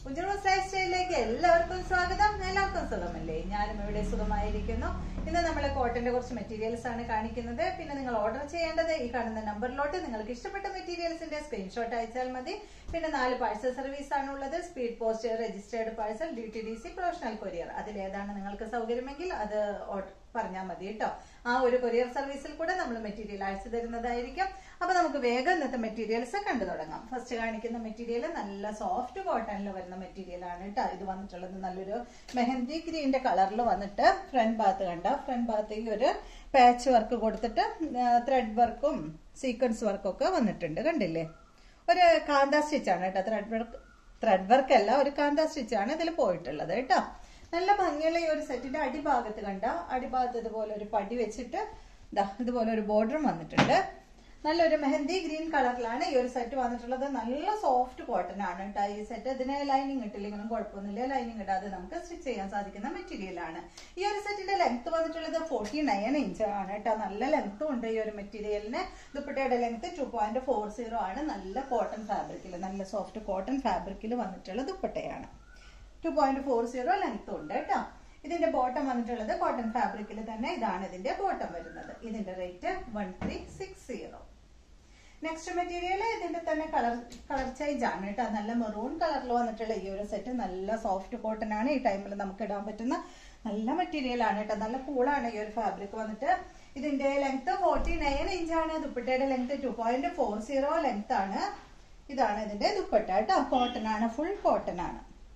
ഉജ്ജ്വല life സ്റ്റൈലിലേക്ക് എല്ലാവർക്കും സ്വാഗതം എല്ലാവർക്കും സുഖമല്ലേ ഞാനും ഇവിടെ സുഖമായിരിക്കുന്നു ഇന്ന് നമ്മൾ കോട്ടന്റെ കുറച്ച് മെറ്റീരിയൽസ് ആണ് കാണിക്കുന്നത് പിന്നെ നിങ്ങൾ ഓർഡർ ചെയ്യേണ്ടത് ഈ കാണുന്ന നമ്പറിലോട്ട് നിങ്ങൾക്ക് ഇഷ്ടപ്പെട്ട മെറ്റീരിയൽസിന്റെ സ്ക്രീൻഷോട്ട് അയച്ചാൽ മതി പിന്നെ നാല് പാഴ്സൽ സർവീസ് ആണ് ഉള്ളത് speed post registered parcel D T D C professional courier അതിലേതാണ് നിങ്ങൾക്ക് സൗകര്യമെങ്കിൽ അത് പറഞ്ഞാൽ മതി കേട്ടോ ആ ഒരു കൊറിയർ സർവീസിൽ കൂടെ നമ്മൾ മെറ്റീരിയൽ അയച്ചു തരുന്നതായിരിക്കും അപ്പൊ നമുക്ക് വേഗം ഇന്നത്തെ മെറ്റീരിയൽസ് കണ്ടു തുടങ്ങാം ഫസ്റ്റ് കാണിക്കുന്ന മെറ്റീരിയൽ നല്ല സോഫ്റ്റ് കോട്ടണിൽ വരുന്ന മെറ്റീരിയൽ ആണ് കേട്ടോ ഇത് വന്നിട്ടുള്ളത് നല്ലൊരു മെഹന്തി ഗ്രീന്റെ കളറിൽ വന്നിട്ട് ഫ്രണ്ട് ഭാഗത്ത് കണ്ട ഫ്രണ്ട് ഭാഗത്തേക്ക് ഒരു പാച്ച് വർക്ക് കൊടുത്തിട്ട് ത്രെഡ് വർക്കും സീക്വൻസ് വർക്കും ഒക്കെ വന്നിട്ടുണ്ട് കണ്ടില്ലേ ഒരു കാന്ത സ്റ്റിച്ച് ആണ് കേട്ടോ ത്രെഡ് വർക്ക് ത്രെഡ് വർക്ക് അല്ല ഒരു കാന്ത സ്റ്റിച്ച് ആണ് ഇതിൽ പോയിട്ടുള്ളത് കേട്ടോ നല്ല ഭംഗിയുള്ള ഈ ഒരു സെറ്റിന്റെ അടിഭാഗത്ത് കണ്ട അടിഭാഗത്ത് ഇതുപോലെ ഒരു പടി വെച്ചിട്ട് ദാ ഇതുപോലെ ഒരു ബോർഡറും വന്നിട്ടുണ്ട് നല്ലൊരു മെഹന്തി ഗ്രീൻ കളറിലാണ് ഈ ഒരു സെറ്റ് വന്നിട്ടുള്ളത് നല്ല സോഫ്റ്റ് കോട്ടൺ ആണ് കേട്ടോ ഈ സെറ്റ് ഇതിന് ലൈനിങ് ഇട്ടില്ലെങ്കിലും കുഴപ്പമൊന്നുമില്ല ലൈനിങ് ഇടാതെ നമുക്ക് സ്റ്റിച്ച് ചെയ്യാൻ സാധിക്കുന്ന മെറ്റീരിയൽ ആണ് ഈ ഒരു സെറ്റിന്റെ ലെങ്ത് വന്നിട്ടുള്ളത് ഫോർട്ടി നയൻ ഇഞ്ച് ആണ് കേട്ടോ നല്ല ലെങ്ത്തും ഉണ്ട് ഈ ഒരു മെറ്റീരിയലിന് ദുപ്പട്ടയുടെ length two point four zero ആണ് നല്ല കോട്ടൺ ഫാബ്രിക്കിൽ നല്ല സോഫ്റ്റ് കോട്ടൺ ഫാബ്രിക്കിൽ വന്നിട്ടുള്ള ദുപ്പട്ടയാണ് two point four zero length ഉണ്ട് കേട്ടോ ഇതിന്റെ ബോട്ടം വന്നിട്ടുള്ളത് കോട്ടൺ ഫാബ്രിക്കിൽ തന്നെ ഇതാണ് ഇതിന്റെ ബോട്ടം വരുന്നത് ഇതിന്റെ rate one three six zero next material ഇതിന്റെ തന്നെ കളർ കളർ ചേഞ്ച് ആണ് കേട്ടോ നല്ല മെറൂൺ കളറിൽ വന്നിട്ടുള്ള ഈ ഒരു സെറ്റ് നല്ല സോഫ്റ്റ് കോട്ടൺ ആണ് ഈ ടൈമിൽ നമുക്ക് ഇടാൻ പറ്റുന്ന നല്ല മെറ്റീരിയൽ ആണ് കേട്ടോ നല്ല കൂളാണ് ഈ ഒരു ഫാബ്രിക് വന്നിട്ട് ഇതിന്റെ ലെങ്ത് ഫോർട്ടി നയൻ ഇഞ്ചാണ് ദുപ്പട്ടയുടെ length two point four zero length ആണ് ഇതാണ് ഇതിന്റെ ദുപ്പട്ട കേട്ടോ കോട്ടൺ ആണ് ഫുൾ കോട്ടൺ ആണ്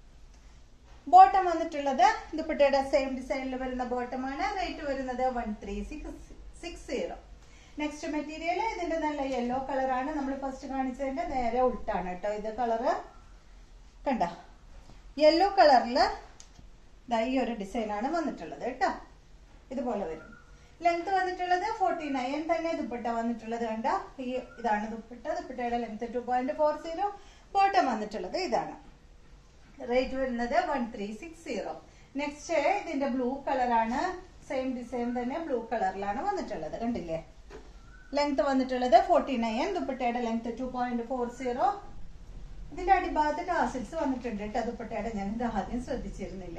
ബോട്ടം വന്നിട്ടുള്ളത് ദുപ്പട്ടയുടെ സെയിം ഡിസൈനിൽ വരുന്ന ബോട്ടമാണ് റേറ്റ് വരുന്നത് one three six six zero next material ഇതിന്റെ നല്ല യെല്ലോ കളറാണ് നമ്മൾ ഫസ്റ്റ് കാണിച്ചതിന്റെ നേരെ ഉൾട്ടാണ് കേട്ടോ ഇത് കളറ് കണ്ട യെല്ലോ കളറിൽ ഈ ഒരു ഡിസൈനാണ് വന്നിട്ടുള്ളത് കേട്ടോ ഇതുപോലെ വരും ലെങ്ത് വന്നിട്ടുള്ളത് ഫോർട്ടി നയൻ തന്നെ ദുപ്പട്ട വന്നിട്ടുള്ളത് കണ്ട ഈ ഇതാണ് ദുപ്പട്ട ദുപ്പട്ടയുടെ length two point four zero bottom വന്നിട്ടുള്ളത് ഇതാണ് റേറ്റ് വരുന്നത് one three six zero next ഇതിന്റെ ബ്ലൂ കളറാണ് സെയിം ഡിസൈൻ തന്നെ ബ്ലൂ കളറിലാണ് വന്നിട്ടുള്ളത് കണ്ടില്ലേ ലെങ്ത് വന്നിട്ടുള്ളത് ഫോർട്ടി നയൻ ദുപ്പട്ടയുടെ length two point four zero ഇതിന്റെ അടിഭാഗത്ത് ടാസിൽസ് വന്നിട്ടുണ്ട് കേട്ടോ ദുപ്പട്ടയുടെ ഞാൻ ഇത് ആദ്യം ശ്രദ്ധിച്ചിരുന്നില്ല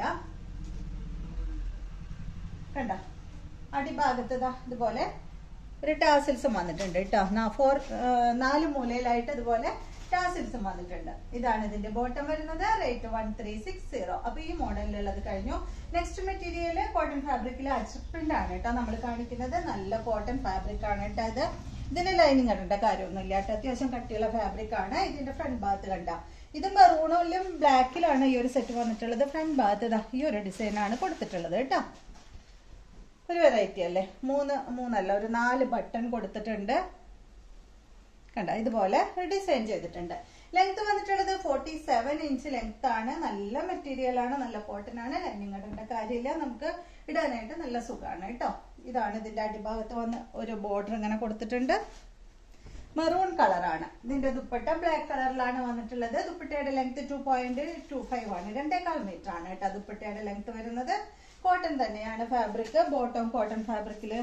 കണ്ട അടിഭാഗത്ത് ഇതുപോലെ ഒരു ടാസിൽസും വന്നിട്ടുണ്ട് കേട്ടോ ഫോർ നാല് മൂലയിലായിട്ട് അതുപോലെ ടാസിൽസും വന്നിട്ടുണ്ട് ഇതാണ് ഇതിന്റെ ബോട്ടം വരുന്നത് rate one three six zero അപ്പൊ ഈ മോഡലിലുള്ളത് കഴിഞ്ഞു നെക്സ്റ്റ് മെറ്റീരിയൽ കോട്ടൺ ഫാബ്രിക്കിൽ അച്ചപ്രിന്റ് ആണ് കേട്ടോ നമ്മൾ കാണിക്കുന്നത് നല്ല കോട്ടൺ ഫാബ്രിക് ആണ് കേട്ടോ ഇത് ഇതിന് ലൈനിങ് ഇടേണ്ട കാര്യമൊന്നുമില്ല കേട്ടോ അത്യാവശ്യം കട്ടിയുള്ള ഫാബ്രിക് ആണ് ഇതിന്റെ ഫ്രണ്ട് ഭാഗത്ത് കണ്ട ഇത് മെറൂണിലും ബ്ലാക്കിലാണ് ഈ ഒരു സെറ്റ് വന്നിട്ടുള്ളത് ഫ്രണ്ട് ഭാഗത്ത് ഈ ഒരു ഡിസൈൻ ആണ് കൊടുത്തിട്ടുള്ളത് കേട്ടോ ഒരു വെറൈറ്റി അല്ലേ മൂന്ന് മൂന്നല്ല ഒരു നാല് ബട്ടൺ കൊടുത്തിട്ടുണ്ട് കണ്ട ഇതുപോലെ ഡിസൈൻ ചെയ്തിട്ടുണ്ട് ലെങ്ത് വന്നിട്ടുള്ളത് ഫോർട്ടി സെവൻ ഇഞ്ച് ലെങ്ത് ആണ് നല്ല മെറ്റീരിയൽ ആണ് നല്ല കോട്ടൺ ആണ് ലൈനിങ് ഇടേണ്ട കാര്യമില്ല നമുക്ക് ഇടാനായിട്ട് നല്ല സുഖമാണ് കേട്ടോ ഇതാണ് ഇതിന്റെ അടിഭാഗത്ത് വന്ന് ഒരു ബോർഡർ ഇങ്ങനെ കൊടുത്തിട്ടുണ്ട് മെറൂൺ കളറാണ് ഇതിന്റെ ദുപ്പട്ട ബ്ലാക്ക് കളറിലാണ് വന്നിട്ടുള്ളത് ദുപ്പട്ടയുടെ length two point two five ആണ് രണ്ടേകാൽ മീറ്റർ ആണ് കേട്ടോ ദുപ്പട്ടയുടെ ലെങ്ത് വരുന്നത് കോട്ടൺ തന്നെയാണ് ഫാബ്രിക് ബോട്ടം കോട്ടൺ ഫാബ്രിക്കില്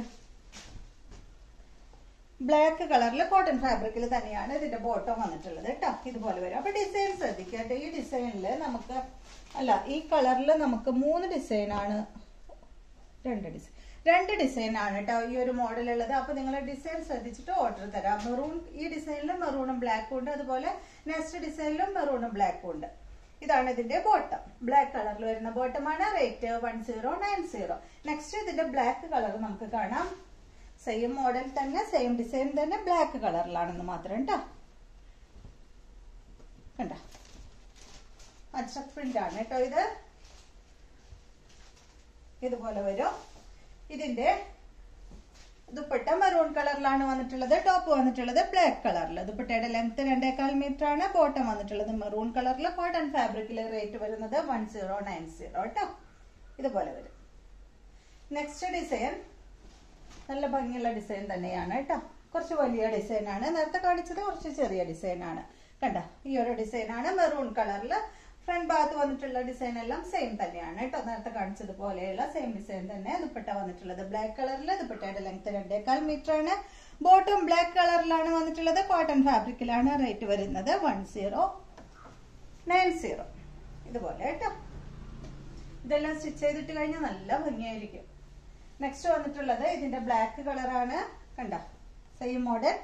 ബ്ലാക്ക് കളറിൽ കോട്ടൺ ഫാബ്രിക്കിൽ തന്നെയാണ് ഇതിന്റെ ബോട്ടം വന്നിട്ടുള്ളത് കേട്ടോ ഇതുപോലെ വരും അപ്പൊ ഡിസൈൻ ശ്രദ്ധിക്കട്ടെ ഈ ഡിസൈനിൽ നമുക്ക് അല്ല ഈ കളറിൽ നമുക്ക് മൂന്ന് ഡിസൈൻ ആണ് രണ്ട് ഡിസൈൻ രണ്ട് ഡിസൈൻ ആണ് കേട്ടോ ഈ ഒരു മോഡൽ ഉള്ളത് അപ്പൊ നിങ്ങൾ ഡിസൈൻ ശ്രദ്ധിച്ചിട്ട് ഓർഡർ തരാം മെറൂൺ ഈ ഡിസൈനിലും മെറൂണും ബ്ലാക്കും ഉണ്ട് അതുപോലെ നെക്സ്റ്റ് ഡിസൈനിലും മെറൂണും ബ്ലാക്കും ഉണ്ട് ഇതാണ് ഇതിന്റെ ബോട്ടം ബ്ലാക്ക് കളറിൽ വരുന്ന ബോട്ടമാണ് rate one zero nine zero next ഇതിന്റെ ബ്ലാക്ക് കളർ നമുക്ക് കാണാം സെയിം മോഡൽ തന്നെ സെയിം ഡിസൈൻ തന്നെ ബ്ലാക്ക് കളറിലാണെന്ന് മാത്രം കേട്ടോ കണ്ട അച്ചക് പ്രിന്റ് ആണ് കേട്ടോ ഇത് ഇതുപോലെ വരും ഇതിന്റെ ദുപ്പട്ട മെറൂൺ കളറിലാണ് വന്നിട്ടുള്ളത് ടോപ്പ് വന്നിട്ടുള്ളത് ബ്ലാക്ക് കളറിൽ ദുപ്പട്ടയുടെ ലെങ്ത് രണ്ടേകാൽ മീറ്റർ ആണ് ബോട്ടം വന്നിട്ടുള്ളത് മെറൂൺ കളറിൽ കോട്ടൺ ഫാബ്രിക്കിൽ റേറ്റ് വരുന്നത് വൺ സീറോ നയൻ സീറോ കേട്ടോ ഇതുപോലെ വരും നെക്സ്റ്റ് ഡിസൈൻ നല്ല ഭംഗിയുള്ള ഡിസൈൻ തന്നെയാണ് കേട്ടോ കുറച്ച് വലിയ ഡിസൈൻ ആണ് നേരത്തെ കാണിച്ചത് കുറച്ച് ചെറിയ ഡിസൈൻ ആണ് കണ്ട ഈ ഒരു ഡിസൈൻ ആണ് മെറൂൺ കളറിൽ ഫ്രണ്ട് ഭാഗത്ത് വന്നിട്ടുള്ള ഡിസൈൻ എല്ലാം സെയിം തന്നെയാണ് കേട്ടോ നേരത്തെ കാണിച്ചതുപോലെയുള്ള സെയിം ഡിസൈൻ തന്നെ ദുപ്പട്ട വന്നിട്ടുള്ളത് ബ്ലാക്ക് കളറിൽ ദുപ്പട്ടയുടെ ലെങ്ത് രണ്ടേകാൽ മീറ്റർ ആണ് ബോട്ടം ബ്ലാക്ക് കളറിലാണ് വന്നിട്ടുള്ളത് കോട്ടൺ ഫാബ്രിക്കിലാണ് റേറ്റ് വരുന്നത് വൺ സീറോ നയൻ സീറോ ഇതുപോലെ കേട്ടോ ഇതെല്ലാം സ്റ്റിച്ച് ചെയ്തിട്ട് കഴിഞ്ഞാൽ നല്ല ഭംഗിയായിരിക്കും നെക്സ്റ്റ് വന്നിട്ടുള്ളത് ഇതിന്റെ ബ്ലാക്ക് കളറാണ് കണ്ട സെയിം മോഡൽ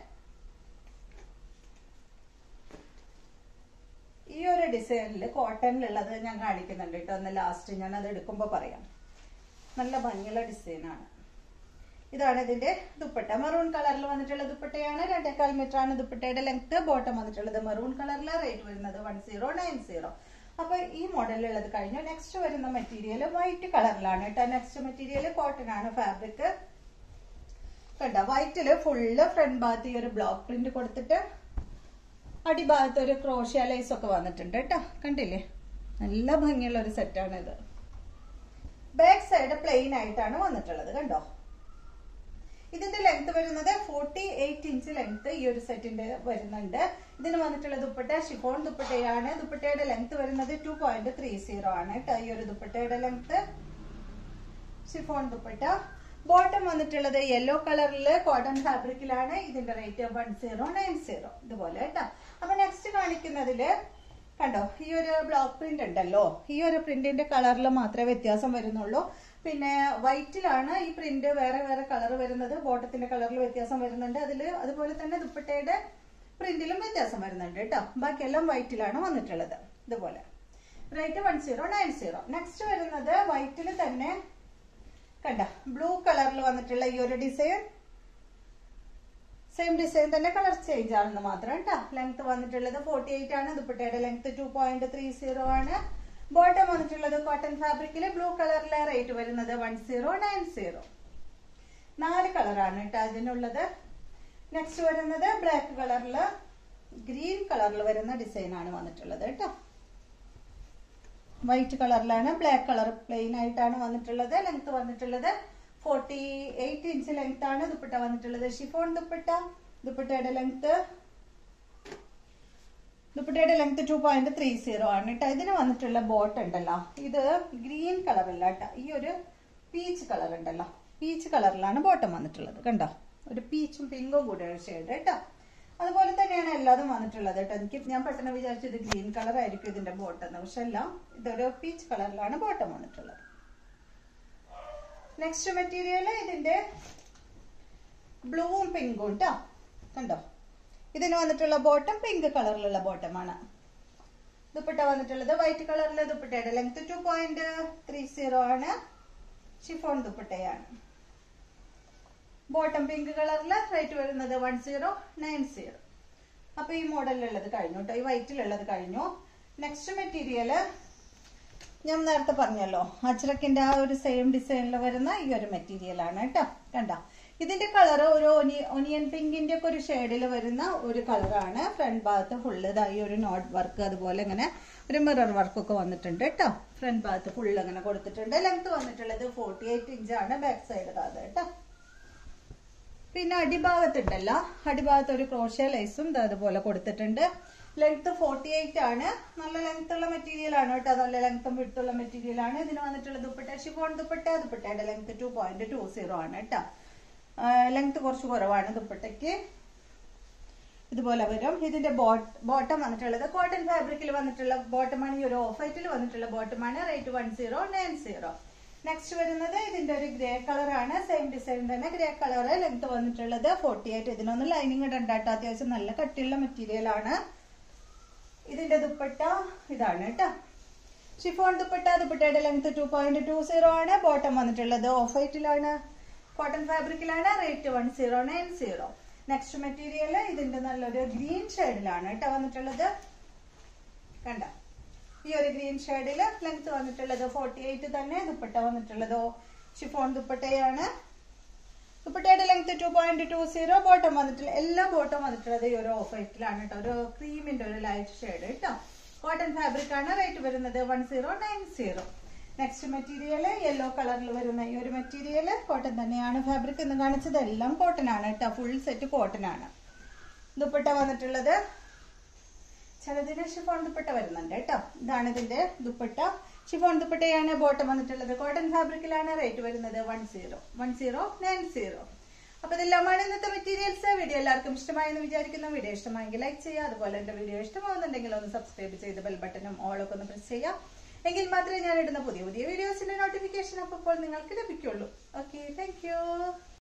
ഈ ഒരു ഡിസൈനിൽ കോട്ടണിലുള്ളത് ഞാൻ കാണിക്കുന്നുണ്ട് കേട്ടോ ഒന്ന് ലാസ്റ്റ് ഞാൻ അത് എടുക്കുമ്പോൾ പറയാം നല്ല ഭംഗിയുള്ള ഡിസൈനാണ് ഇതാണ് ഇതിന്റെ ദുപ്പട്ട മെറൂൺ കളറിൽ വന്നിട്ടുള്ള ദുപ്പട്ടയാണ് രണ്ടേക്കാൽ മീറ്റർ ആണ് ദുപ്പട്ടയുടെ ലെങ്ത് ബോട്ടം വന്നിട്ടുള്ളത് മെറൂൺ കളറിൽ റേറ്റ് വരുന്നത് വൺ സീറോ നയൻ സീറോ അപ്പൊ ഈ മോഡലിലുള്ളത് കഴിഞ്ഞു നെക്സ്റ്റ് വരുന്ന മെറ്റീരിയൽ വൈറ്റ് കളറിലാണ് കേട്ടോ നെക്സ്റ്റ് മെറ്റീരിയൽ കോട്ടൺ ആണ് ഫാബ്രിക് കണ്ട വൈറ്റില് ഫുള്ള് ഫ്രണ്ട് ഭാഗത്ത് ഈ ഒരു ബ്ലോക്ക് പ്രിന്റ് കൊടുത്തിട്ട് അടിഭാഗത്ത് ഒരു ക്രോഷ്യ ലൈസ് ഒക്കെ വന്നിട്ടുണ്ട് കേട്ടോ കണ്ടില്ലേ നല്ല ഭംഗിയുള്ള ഒരു സെറ്റാണ് ഇത് ബാക്ക് സൈഡ് പ്ലെയിൻ ആയിട്ടാണ് വന്നിട്ടുള്ളത് കണ്ടോ ഇതിന്റെ ലെങ്ത് വരുന്നത് ഫോർട്ടി എയ്റ്റ് ഇഞ്ച് ലെങ്ത് ഈ ഒരു സെറ്റിന്റെ വരുന്നുണ്ട് ഇതിന് വന്നിട്ടുള്ള ദുപ്പട്ട ഷിഫോൺ ദുപ്പട്ടയാണ് ദുപ്പട്ടയുടെ ലെങ്ത് വരുന്നത് ടു പോയിന്റ് ത്രീ സീറോ ആണ് കേട്ടോ ഈ ഒരു ദുപ്പട്ടയുടെ ലെങ്ത് ഷിഫോൺ ദുപ്പട്ട ബോട്ടം വന്നിട്ടുള്ളത് യെല്ലോ കളറില് കോട്ടൺ ഫാബ്രിക്കിലാണ് ഇതിന്റെ rate one zero nine zero ഇതുപോലെ കേട്ടോ അപ്പൊ നെക്സ്റ്റ് കാണിക്കുന്നതില് കണ്ടോ ഈ ഒരു ബ്ലോക്ക് പ്രിന്റ് ഉണ്ടല്ലോ ഈ ഒരു പ്രിന്റിന്റെ കളറിൽ മാത്രമേ വ്യത്യാസം വരുന്നുള്ളൂ പിന്നെ വൈറ്റിലാണ് ഈ പ്രിന്റ് വേറെ വേറെ കളർ വരുന്നത് ബോട്ടത്തിന്റെ കളറിൽ വ്യത്യാസം വരുന്നുണ്ട് അതിൽ അതുപോലെ തന്നെ ദുപ്പട്ടയുടെ പ്രിന്റിലും വ്യത്യാസം വരുന്നുണ്ട് കേട്ടോ ബാക്കിയെല്ലാം വൈറ്റിലാണ് വന്നിട്ടുള്ളത് ഇതുപോലെ rate one zero nine zero next വരുന്നത് വൈറ്റിൽ തന്നെ കണ്ട ബ്ലൂ കളറിൽ വന്നിട്ടുള്ള ഈ ഒരു ഡിസൈൻ സെയിം ഡിസൈൻ തന്നെ കളർ ചേഞ്ച് ആണെന്ന് മാത്രം കേട്ടോ ലെങ്ത് വന്നിട്ടുള്ളത് ഫോർട്ടി എയ്റ്റ് ആണ് ദുപ്പട്ടയുടെ length two point three zero ആണ് ബോട്ടം വന്നിട്ടുള്ളത് കോട്ടൺ ഫാബ്രിക്കില് ബ്ലൂ കളറിലെ റേറ്റ് വരുന്നത് വൺ സീറോ നയൻ സീറോ നാല് കളറാണ് കേട്ടോ അതിനുള്ളത് നെക്സ്റ്റ് വരുന്നത് ബ്ലാക്ക് കളറില് ഗ്രീൻ കളറിൽ വരുന്ന ഡിസൈൻ ആണ് വന്നിട്ടുള്ളത് കേട്ടോ വൈറ്റ് കളറിലാണ് ബ്ലാക്ക് കളർ പ്ലെയിൻ ആയിട്ടാണ് വന്നിട്ടുള്ളത് ലെങ്ത് വന്നിട്ടുള്ളത് ഫോർട്ടി എയ്റ്റ് ഇഞ്ച് ലെങ്ത് ആണ് ദുപ്പട്ട വന്നിട്ടുള്ളത് ഷിഫോൺ ദുപ്പട്ട ദുപ്പട്ടയുടെ ലെങ്ത് ദുപ്പട്ടയുടെ length two point three zero ആണ് കേട്ടോ ഇതിന് വന്നിട്ടുള്ള ബോട്ട് ഉണ്ടല്ലോ ഇത് ഗ്രീൻ കളറല്ല കേട്ടോ ഈ ഒരു പീച്ച് കളർ ഉണ്ടല്ലോ പീച്ച് കളറിലാണ് ബോട്ടം വന്നിട്ടുള്ളത് കണ്ടോ ഒരു പീച്ചും പിങ്കും കൂടെ ഷെയ്ഡ് കേട്ടോ അതുപോലെ തന്നെയാണ് എല്ലാതും വന്നിട്ടുള്ളത് കേട്ടോ എനിക്ക് ഞാൻ പെട്ടെന്ന് വിചാരിച്ചു ഇത് ഗ്രീൻ കളർ ആയിരിക്കും ഇതിന്റെ ബോട്ടം പക്ഷെ അല്ല ഇതൊരു പീച്ച് കളറിലാണ് ബോട്ടം വന്നിട്ടുള്ളത് നെക്സ്റ്റ് മെറ്റീരിയൽ ഇതിന്റെ ബ്ലൂവും പിങ്കും കേട്ടോ കണ്ടോ ഇതിന് വന്നിട്ടുള്ള ബോട്ടം പിങ്ക് കളറിലുള്ള ബോട്ടമാണ് ദുപ്പട്ട വന്നിട്ടുള്ളത് വൈറ്റ് കളറിലെ ദുപ്പട്ടയുടെ length two point three zero ആണ് ഷിഫോൺ ദുപ്പട്ടയാണ് ബോട്ടം പിങ്ക് കളറിൽ റേറ്റ് വരുന്നത് വൺ സീറോ നയൻ സീറോ അപ്പൊ ഈ മോഡലിലുള്ളത് കഴിഞ്ഞു കേട്ടോ ഈ വൈറ്റിലുള്ളത് കഴിഞ്ഞു നെക്സ്റ്റ് മെറ്റീരിയൽ ഞാൻ നേരത്തെ പറഞ്ഞല്ലോ അജ്രക്കിന്റെ ആ ഒരു സെയിം ഡിസൈനിൽ വരുന്ന ഈ ഒരു മെറ്റീരിയൽ ആണ് കേട്ടോ കണ്ട ഇതിന്റെ കളർ ഒരു ഒനിയൻ പിങ്കിന്റെ ഒക്കെ ഒരു ഷെയ്ഡിൽ വരുന്ന ഒരു കളറാണ് ഫ്രണ്ട് ഭാഗത്ത് ഫുള്ള് ഇതായി ഒരു നോട്ട് വർക്ക് അതുപോലെ ഇങ്ങനെ ഒരു മിറർ വർക്ക് ഒക്കെ വന്നിട്ടുണ്ട് കേട്ടോ ഫ്രണ്ട് ഭാഗത്ത് ഫുള്ള് ഇങ്ങനെ കൊടുത്തിട്ടുണ്ട് ലെങ്ത് വന്നിട്ടുള്ളത് ഫോർട്ടി എയ്റ്റ് ഇഞ്ചാണ് ബാക്ക് സൈഡ് അത് കേട്ടോ പിന്നെ അടിഭാഗത്തുണ്ടല്ലോ അടിഭാഗത്ത് ഒരു ക്രോഷ്യ ലൈസും ദാ അതുപോലെ കൊടുത്തിട്ടുണ്ട് ലെങ്ത് ഫോർട്ടി എയ്റ്റ് ആണ് നല്ല ലെങ്ത് ഉള്ള മെറ്റീരിയൽ ആണ് കേട്ടോ നല്ല ലെങ്ത്തും വിട്ടുള്ള മെറ്റീരിയൽ ആണ് ഇതിന് വന്നിട്ടുള്ള ദുപ്പട്ട ഷിഫോൺ ദുപ്പട്ട ദുപ്പട്ടയുടെ length two point two zero ആണ് കേട്ടോ ലെങ്ത് കുറച്ച് കുറവാണ് ദുപ്പട്ടയ്ക്ക് ഇതുപോലെ വരും ഇതിന്റെ ബോട്ടം വന്നിട്ടുള്ളത് കോട്ടൺ ഫാബ്രിക്കിൽ വന്നിട്ടുള്ള ബോട്ടമാണ് ഈ ഒരു ഓഫ് വൈറ്റിൽ വന്നിട്ടുള്ള ബോട്ടമാണ് rate one zero nine zero next വരുന്നത് ഇതിന്റെ ഒരു ഗ്രേ കളർ ആണ് സെയിം ഡിസൈൻ തന്നെ ഗ്രേ കളർ ലെങ്ത് വന്നിട്ടുള്ളത് ഫോർട്ടി എയ്റ്റ് ഇതിനൊന്നും ലൈനിങ് ഇടണ്ടാട്ടോ അത്യാവശ്യം നല്ല കട്ടിയുള്ള മെറ്റീരിയൽ ആണ് ഇതിന്റെ ദുപ്പട്ട ഇതാണ് കേട്ടോ ഷിഫോൺ ദുപ്പട്ട ദുപ്പട്ടയുടെ length two point two zero ആണ് ബോട്ടം വന്നിട്ടുള്ളത് ഓഫ് വൈറ്റിലാണ് കോട്ടൺ ഫാബ്രിക്കിലാണ് rate one zero nine zero next material ഇതിന്റെ നല്ലൊരു ഗ്രീൻ ഷെയ്ഡിലാണ് കേട്ടോ വന്നിട്ടുള്ളത് കണ്ട ഈ ഒരു ഗ്രീൻ ഷെയ്ഡിൽ ലെങ്ത് വന്നിട്ടുള്ളത് ഫോർട്ടി എയ്റ്റ് തന്നെ ദുപ്പട്ട വന്നിട്ടുള്ളതോ ഷിഫോൺ ദുപ്പട്ടയാണ് ദുപ്പട്ടയുടെ length two point two zero bottom വന്നിട്ടുള്ള എല്ലാ ബോട്ടം വന്നിട്ടുള്ളത് ഈ ഒരു ഓഫ് വൈറ്റിലാണ് കേട്ടോ ഒരു ക്രീമിന്റെ ഒരു ലൈറ്റ് ഷെയ്ഡ് കേട്ടോ കോട്ടൺ ഫാബ്രിക് ആണ് റേറ്റ് വരുന്നത് one zero nine zero next material yellow കളറിൽ വരുന്ന ഈ ഒരു മെറ്റീരിയൽ കോട്ടൺ തന്നെയാണ് ഫാബ്രിക് എന്ന് കാണിച്ചത് എല്ലാം കോട്ടൺ ആണ് കേട്ടോ ഫുൾ സെറ്റ് കോട്ടൺ ആണ് ദുപ്പട്ട വന്നിട്ടുള്ളത് ചിലതിന് ഷിഫോൺ ദുപ്പട്ട വരുന്നുണ്ട് കേട്ടോ ഇതാണ് ഇതിന്റെ ദുപ്പട്ട ഷിഫോൺ ദുപ്പട്ടയാണ് ബോട്ടം വന്നിട്ടുള്ളത് കോട്ടൺ ഫാബ്രിക്കിലാണ് റേറ്റ് വരുന്നത് one zero one zero nine zero അപ്പൊ ഇതെല്ലാമാണ് ഇന്നത്തെ മെറ്റീരിയൽസ് വീഡിയോ എല്ലാവർക്കും ഇഷ്ടമായെന്ന് വിചാരിക്കുന്നു വീഡിയോ ഇഷ്ടമായെങ്കിൽ ലൈക്ക് ചെയ്യുക അതുപോലെ എന്റെ വീഡിയോ ഇഷ്ടമാവുന്നുണ്ടെങ്കിൽ ഒന്ന് സബ്സ്ക്രൈബ് ചെയ്ത് ബെൽ ബട്ടണും ഓളൊക്കെ ഒന്ന് പ്രസ് ചെയ്യുക എങ്കിൽ മാത്രമേ ഞാൻ ഇടുന്ന പുതിയ പുതിയ വീഡിയോസിന്റെ നോട്ടിഫിക്കേഷൻ അപ്പോൾ നിങ്ങൾക്ക് ലഭിക്കുള്ളൂ ഓക്കെ താങ്ക്